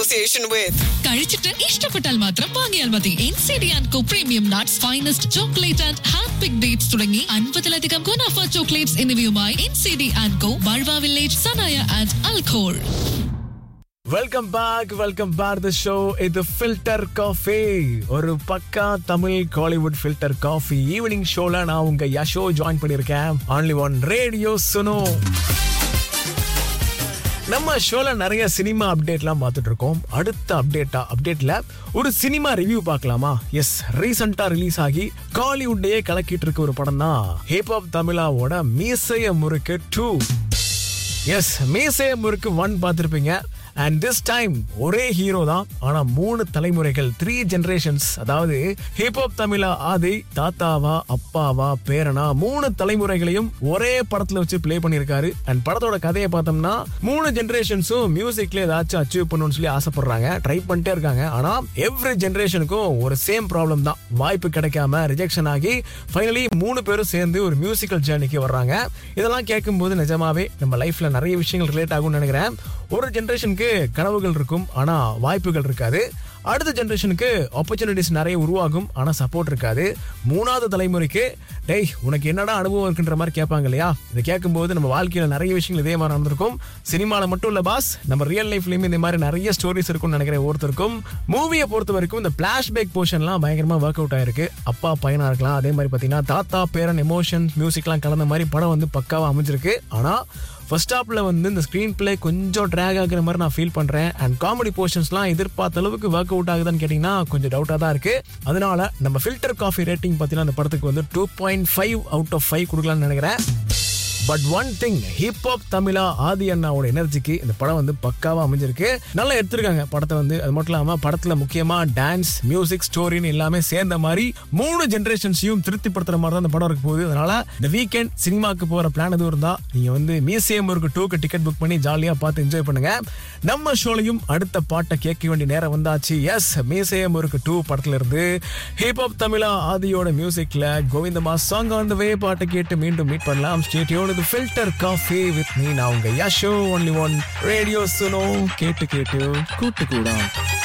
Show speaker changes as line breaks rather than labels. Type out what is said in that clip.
association with.
കഴിച്ചിട്ട് ഇഷ്ടപ്പെട്ടാൽ മാത്രം വാങ്ങിയാൽ മതി N C D and Co premium nuts finest chocolate and hand pick dates തുടങ്ങി അൻപതിലധികം ഗുണാഫ ചോക്ലേറ്റ്സ് എന്നിവയുമായി N C D and Co ബൾവ വില്ലേജ് സനായ ആൻഡ് അൽഖോൾ
welcome back welcome back the show ഇത് ஃபில்டர் காஃபி ஒரு பக்கா Tamil Kollywood filter coffee evening ஷோல நான் உங்க யஷோ ஜாயின் பண்ணியிருக்கேன் ஆன்லி ஒன் ரேடியோ சுனோ நம்ம ஷோல நிறைய சினிமா அப்டேட்லாம் பார்த்துட்டு இருக்கோம் அடுத்த அப்டேட்டா அப்டேட்ல ஒரு சினிமா ரிவ்யூ பார்க்கலாமா எஸ் ரீசெண்டா ரிலீஸ் ஆகி காலிவுட்டையே கலக்கிட்டு இருக்க ஒரு படம் தான் ஹிப்ஹாப் தமிழாவோட மீசைய முறுக்கு டூ எஸ் மீசைய முறுக்கு ஒன் பார்த்துருப்பீங்க அண்ட் திஸ் டைம் ஒரே ஹீரோ தான் ஆனா மூணு தலைமுறைகள் த்ரீ ஜெனரேஷன்ஸ் அதாவது ஹிப்ஹாப் தமிழா ஆதி தாத்தாவா அப்பாவா பேரனா மூணு தலைமுறைகளையும் ஒரே படத்துல வச்சு ப்ளே பண்ணியிருக்காரு அண்ட் படத்தோட கதையை பார்த்தோம்னா மூணு ஜெனரேஷன்ஸும் மியூசிக்ல ஏதாச்சும் அச்சீவ் பண்ணணும்னு சொல்லி ஆசைப்படுறாங்க ட்ரை பண்ணிட்டே இருக்காங்க ஆனா எவ்ரி ஜெனரேஷனுக்கும் ஒரு சேம் ப்ராப்ளம் தான் வாய்ப்பு கிடைக்காம ரிஜெக்ஷன் ஆகி ஃபைனலி மூணு பேரும் சேர்ந்து ஒரு மியூசிக்கல் ஜேர்னிக்கு வர்றாங்க இதெல்லாம் கேட்கும்போது நிஜமாவே நம்ம லைஃப்ல நிறைய விஷயங்கள் ரிலேட் ஆகும்னு நினைக்கிறேன் ஒரு ஜெனரேஷனுக்கு கனவுகள் இருக்கும் ஆனா வாய்ப்புகள் இருக்காது அடுத்த ஜெனரேஷனுக்கு ஆப்பர்ச்சுனிட்டிஸ் நிறைய உருவாகும் ஆனா சப்போர்ட் இருக்காது மூணாவது தலைமுறைக்கு டேய் உனக்கு என்னடா அனுபவம் இருக்குன்ற மாதிரி கேட்பாங்க இல்லையா இதை கேட்கும்போது நம்ம வாழ்க்கையில நிறைய விஷயங்கள் இதே மாதிரி நடந்திருக்கும் சினிமால மட்டும் இல்ல பாஸ் நம்ம ரியல் லைஃப்லயும் இந்த மாதிரி நிறைய ஸ்டோரிஸ் இருக்கும்னு நினைக்கிறேன் ஒருத்தருக்கும் மூவியை பொறுத்த வரைக்கும் இந்த பிளாஷ்பேக் போர்ஷன்லாம் பயங்கரமா ஒர்க் அவுட் ஆயிருக்கு அப்பா பையனா இருக்கலாம் அதே மாதிரி பாத்தீங்கன்னா தாத்தா பேரன் எமோஷன் மியூசிக்லாம் கலந்த மாதிரி படம் வந்து பக்காவா அமைஞ்சிருக்கு ஆனா ஃபர்ஸ்ட் ஹாப்ல வந்து இந்த ஸ்க்ரீன் பிளே கொஞ்சம் ட்ராக் ஆகுற மாதிரி நான் ஃபீல் பண்றேன் அண்ட் காமெடி போர்ஷன்ஸ்லாம் எதிர்பார்த்த அளவுக்கு ஒர்க் அவுட் ஆகுதான்னு கேட்டிங்கன்னா கொஞ்சம் டவுட்டாக தான் இருக்கு அதனால நம்ம ஃபில்டர் காஃபி ரேட்டிங் பார்த்தீங்கன்னா அந்த படத்துக்கு வந்து two point five out of five கொடுக்கலாம்னு நினைக்கிறேன் பட் ஒன் திங் ஹிப்ஹாப் தமிழா ஆதி அண்ணாவோட எனர்ஜிக்கு இந்த படம் வந்து பக்காவா அமைஞ்சிருக்கு நல்லா எடுத்திருக்காங்க படத்தை வந்து அது மட்டும் இல்லாம படத்துல முக்கியமா டான்ஸ் மியூசிக் ஸ்டோரின்னு எல்லாமே சேர்ந்த மாதிரி மூணு ஜென்ரேஷன்ஸையும் திருப்திப்படுத்துற மாதிரி தான் இந்த படம் இருக்க போகுது அதனால இந்த வீக்கெண்ட் சினிமாக்கு போற பிளான் எதுவும் இருந்தா நீங்க வந்து மியூசியம் இருக்கு டூக்கு டிக்கெட் புக் பண்ணி ஜாலியா பார்த்து என்ஜாய் பண்ணுங்க நம்ம ஷோலையும் அடுத்த பாட்டை கேட்க வேண்டிய நேரம் வந்தாச்சு எஸ் மியூசியம் இருக்கு டூ படத்துல இருந்து ஹிப்ஹாப் தமிழா ஆதியோட மியூசிக்ல கோவிந்தமா சாங் ஆன் த வே பாட்டை கேட்டு மீண்டும் மீட் பண்ணலாம் ஸ்டேடியோட இது ஃபில்டர் காஃபி வித் மீ நான் உங்க Yasho only one radio Suno கேட்டு கேட்டு கூட்டு கூட